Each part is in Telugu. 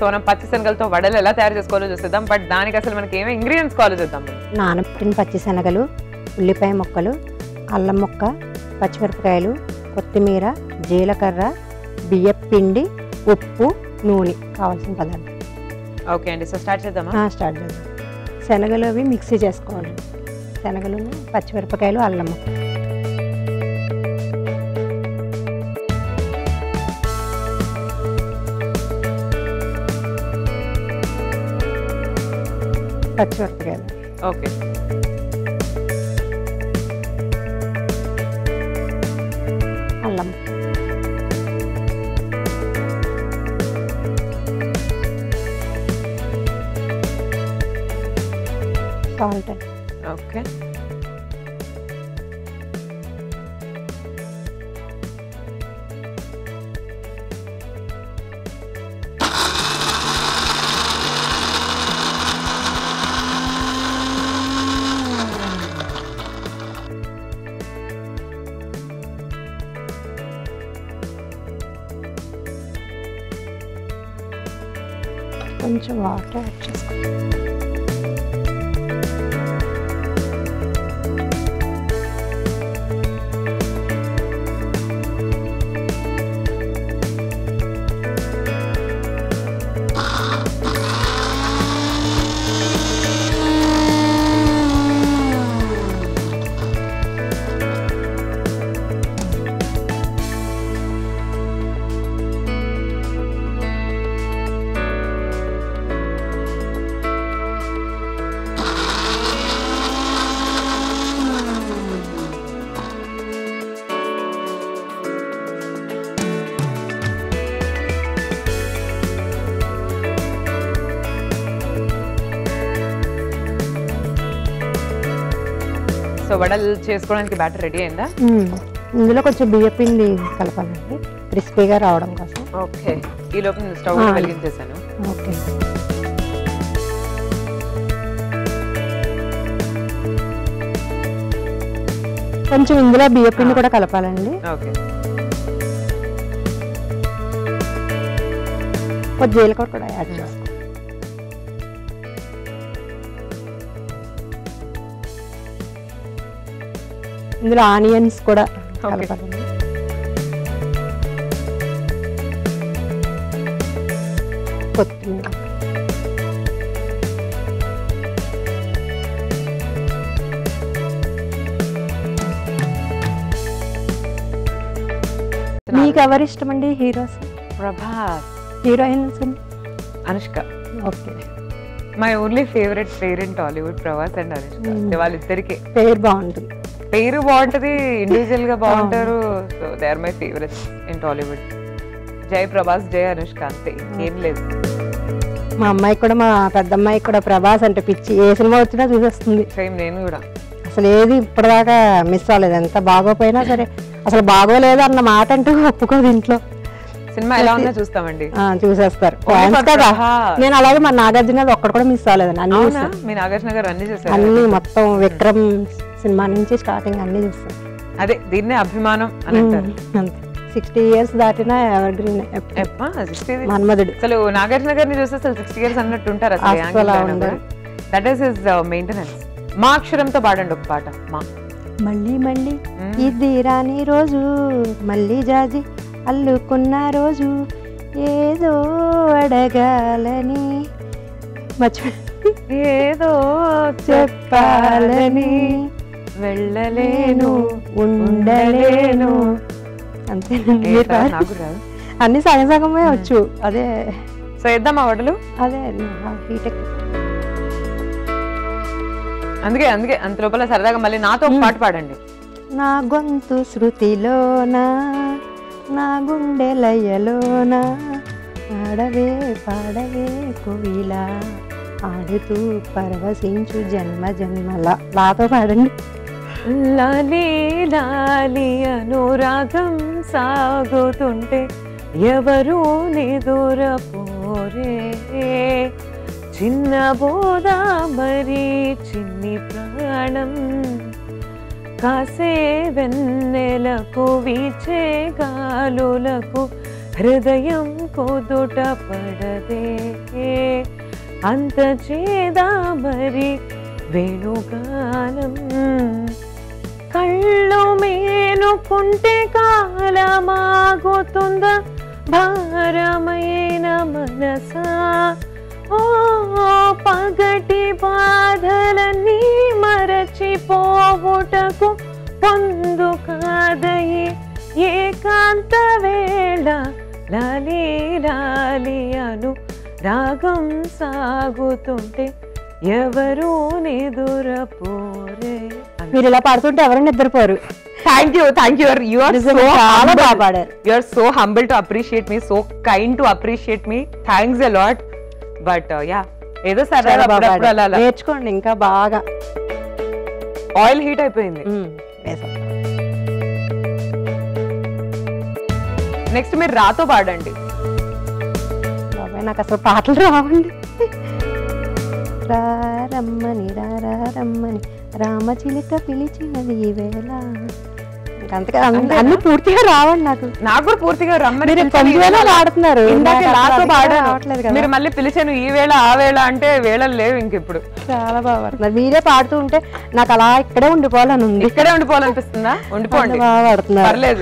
మనం పచ్చి శనగలతో వడలు ఎలా తయారు చేసుకోవాలో చూసేద్దాం బట్ దానికి అసలు మనకి ఏమేమి ఇంగ్రీడియంట్స్ కావాలో చూద్దాం మనం. నానబెట్టిన పచ్చిశనగలు ఉల్లిపాయ ముక్కలు అల్లం ముక్క పచ్చిమిరపకాయలు కొత్తిమీర జీలకర్ర బియ్యం పిండి ఉప్పు నూనె కావాల్సిన పదార్థం ఓకే అండి సో స్టార్ట్ చేద్దామా ఆ, స్టార్ట్ చేద్దాం శనగలు అవి మిక్సీ చేసుకోవాలి శనగలు పచ్చిమిరపకాయలు అల్లం ముక్క పచ్చిమిరపకాయలు ఓకే అల్లం సాల్ట్ ఓకే కొంచెం వాటర్ యాడ్ చేసుకో సో వడలు చేసుకోవడానికి బ్యాటర్ రెడీ అయిందా మ్మ్. ఇందులో కొంచెం బియ్య పిండి కలపాలండి క్రిస్పీగా రావడం కోసం ఓకే ఈ లోపు నేను స్టవ్ ఆ. వెలిగించేసాను ఓకే కొంచెం ఇందులో బియ్య పిండి కూడా కలపాలండి ఓకే కొంచెం జీలకర్ర కూడా యాడ్ చేసుకో ఇందులో ఆనియన్స్ కూడా కలపాలండి కొత్తిమీర మీకు ఎవరు ఇష్టం అండి heroes Prabhas heroines Anushka okay my only favourite pair in Tollywood Prabhas and Anushka Hmm. అంటే వాళ్ళిద్దరికి పేరు బాగుంటుంది పేరు బాగుంటది ఇండివిజువల్ గా బాగుంటారు so they are my favourites in Tollywood జై ప్రభాస్ జై అనుష్క అంతే ఇంకేం లేదు మా అమ్మాయి కూడా మా పెద్ద అమ్మాయి కూడా ప్రభాస్ అంటే పిచ్చి ఏ సినిమా వచ్చినా చూసేస్తుంది సేమ్ నేను కూడా అసలు ఏది ఇప్పటిదాకా మిస్ అవ్వలేదు ఎంత బాగోపోయినా సరే అసలు బాగోలేదు అన్న మాట అంటూ ఒప్పుకోదు ఇంట్లో సినిమా ఎలా ఉన్నా చూస్తామండి ఆ, చూసేస్తారు Only Fans for కదా Prabhas. నేను అలాగే మా నాగార్జున ఒక్కడు కూడా మిస్ అవ్వలేదండి అన్ని అవునా చూస్తాను మీ నాగార్జున గారు అన్ని చూసారు అన్ని మొత్తం విక్రమ్ సినిమా నుంచి స్టార్టింగ్ అన్ని చూస్తాను అదే దీన్నే అభిమానం అని అంటారు అంతే సిక్స్టీ ఇయర్స్ దాటినా ఎవర్ గ్రీన్ ఎప్పా, 60 ది- మన్మధుడు అసలు నాగార్జున గారిని చూస్తే అసలు సిక్స్టీ ఇయర్స్ అన్నట్టు ఉంటారు అస్సలు ఉండరు. దట్ ఈస్ హిస్ మెయింటెనెన్స్ మా అక్షరంతో పాడండి ఒక పాట మా మళ్ళీ మళ్ళీ మ్మ్. ఇది రాని రోజు మళ్ళీ జాజి అల్లుకున్న రోజు ఏదో అడగాలని మర్చిపో ఏదో చెప్పాలని వెళ్ళలేను ఉండలేను అంతేనండి ఏ మీరు సార్, పాడు. నాకు రాదు అన్ని సగం సగమే వచ్చు అదే సో ఇద్దాం ఆ వడలు అదే హీట్ అందుకే అందుకే అంత లోపల సరదాగా మళ్ళీ నాతో ఒక పాట పాడండి నా గొంతు శృతిలోన నా గుండె లయలోన పాడవే పాడవే కోవిలా ఆడుతూ పరవశించు జన్మ జన్మల లాతో పాడండి లాలి లాలి అనురాగం సాగుతుంటే ఎవరు నిదురపోరే చిన్న బోధ మరి చిన్ని ప్రాణం కాసే వెన్నెలకు వీచే గాలులకు హృదయం కుదుట పడదే అంత చేదా మరి వేణుగానం కళ్ళు మేనుకుంటే కాలమాగుతుందా భారమైన మనసా ఓ పగటి బాధలన్నీ మరచిపోవుటకు పొందు కాదయి ఏకాంత వేళ లాలి లాలి అను రాగం సాగుతుంటే ఎవరు నిదురపోరే మీరు ఇలా పాడుతుంటే ఎవరు నిద్రపోరు thank you thank you you are so నిజంగా చాలా బాగా పాడారు you are so humble to appreciate me so kind to appreciate me thanks a lot but yeah ఏదో సరదా చాలా బాగా అప్పుడప్పుడు అలా పాడారు. నేర్చుకోండి ఇంకా బాగా ఆయిల్ హీట్ అయిపోయింది ఉమ్, వేసాం. నెక్స్ట్ మీరు రాతో పాడండి బాబాయ్ నాకు అసలు పాటలు రావండి రా రమ్మని రా రా రమ్మని రామచిలుక పిలిచినది ఈ వేళ ఇంకా అంతగా అన్ని- అన్ని పూర్తిగా రావండి నాకు నాకు కూడా పూర్తిగా రమ్మని మీరు పిలిచాను ఈ కొంచెమైనా వేళ. పాడుతున్నారు. ఇందాక నాకు అసలు రాతో అది కూడా పాడాను రావట్లేదు కదా. మీరు మళ్ళీ పిలిచాను ఈ వేళ ఆ వేళ అంటే వేళలు లేవు ఇంక ఇప్పుడు చాలా బాగా పాడుతున్నారు మీరే పాడుతూ ఉంటే నాకు అలా ఇక్కడే ఉండిపోవాలని ఉంది ఇక్కడే ఉండిపోవాలనిపిస్తుందా అంత ఉండిపోండి బాగా పాడుతున్నారు పర్లేదు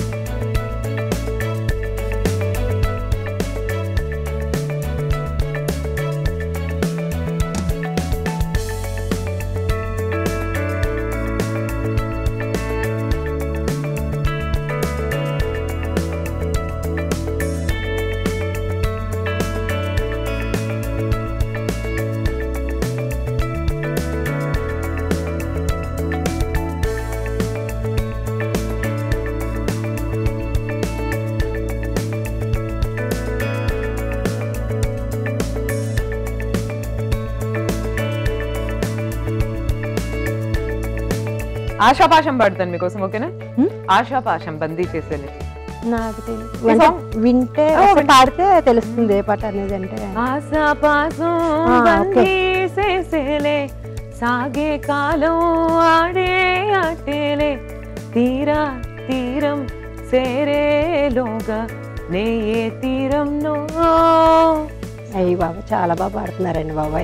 ఆశాపాశం పాడతాను మీకోసం ఓకేనా హ్మ్? ఆశాపాశం బందీ చేసేది నాకు తెలియదు ఈ అంటే song? వింటే ఓ, ఒకసారి విన్- పాడితే తెలుస్తుంది ఏ పాట అనేది అంటే ఆశాపాశం ఆ, బందీ చేసేలే సాగే కాలం ఆడే ఆటేలే తీరా తీరం సేరేలోగా నే ఏ తీరంలో అయ్యి బాబా చాలా బాగా పాడుతున్నారండి బాబాయ్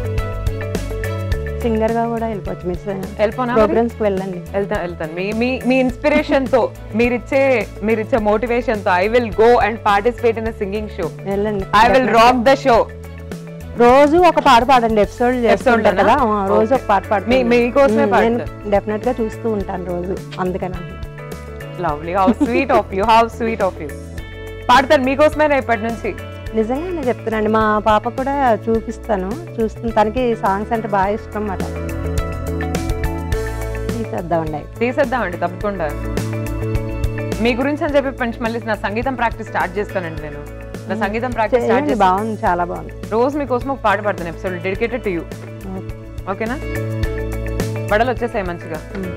సింగర్ గా కూడా వెళ్ళిపోవచ్చు మిస్ వెళ్ళిపోనా మరి? ప్రోగ్రామ్స్ కి వెళ్ళండి వెళ్తాను వెళ్తాను మీ మీ మీ ఇన్స్పిరేషన్ తో మీరిచ్చే మీరిచ్చే మోటివేషన్ తో I will go and participate in singing show వెళ్ళండి I will rock the show రోజు ఒక పాట పాడండి ఎపిసోడ్ Episode చేస్తుంటారు లోనా? కదా ఆ, రోజు ఒక Okay. పాట పాడుతుంది మీ- మీకోసమే నేను పాడతారు. డెఫినెట్ గా చూస్తూ ఉంటాను రోజు అందుకని అంటున్నా. Lovely how sweet of you how sweet of you పాడతాను మీకోసమే ఇప్పటి నుంచి నిజంగా నేను చెప్తున్నాను మా పాప కూడా చూపిస్తాను చూస్తుంది తనకి సాంగ్స్ అంటే బాగా ఇష్టం అన్నమాట తీసేద్దామండి తీసేద్దామండి తప్పకుండా మీ గురించి అని చెప్పి పంచి మళ్ళీ నా సంగీతం ప్రాక్టీస్ స్టార్ట్ చేస్తానండి నేను నా సంగీతం ప్రాక్టీస్ స్టార్ట్ చేయండి, చేస్తాను బాగుంది చాలా బాగుంది రోజు మీకోసం ఒక పాట పాడతాను ఎపిసోడ్ డెడికేటెడ్ టు యూ ఓకేనా బడలు వచ్చేసాయి మంచిగా ఉమ్.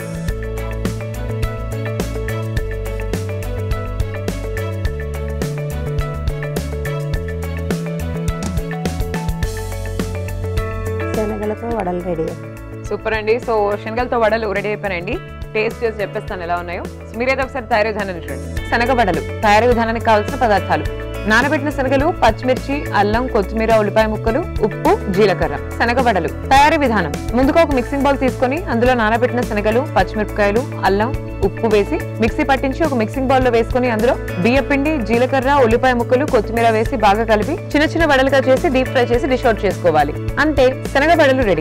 శనగలతో వడలు రెడీ సూపర్ అండి సో శనగలతో వడలు రెడీ అయిపోయినాయండి టేస్ట్ చేసి చెప్పేస్తాను ఎలా ఉన్నాయో సో మీరైతే ఒకసారి తయారీ విధానాన్ని చూడండి శనగ వడలు తయారీ విధానానికి కావాల్సిన పదార్థాలు నానబెట్టిన శనగలు పచ్చిమిర్చి అల్లం కొత్తిమీర ఉల్లిపాయ ముక్కలు ఉప్పు జీలకర్ర శనగ వడలు తయారీ విధానం ముందుగా ఒక మిక్సింగ్ బౌల్ తీసుకొని అందులో నానబెట్టిన శనగలు పచ్చిమిరపకాయలు అల్లం ఉప్పు వేసి మిక్సీ పట్టించి ఒక మిక్సింగ్ బౌల్ లో వేసుకొని అందులో బియ్య పిండి జీలకర్ర ఉల్లిపాయ ముక్కలు కొత్తిమీర వేసి బాగా కలిపి చిన్న చిన్న వడలుగా చేసి డీప్ ఫ్రై చేసి డిష్ అవుట్ చేసుకోవాలి అంతే శనగ వడలు రెడీ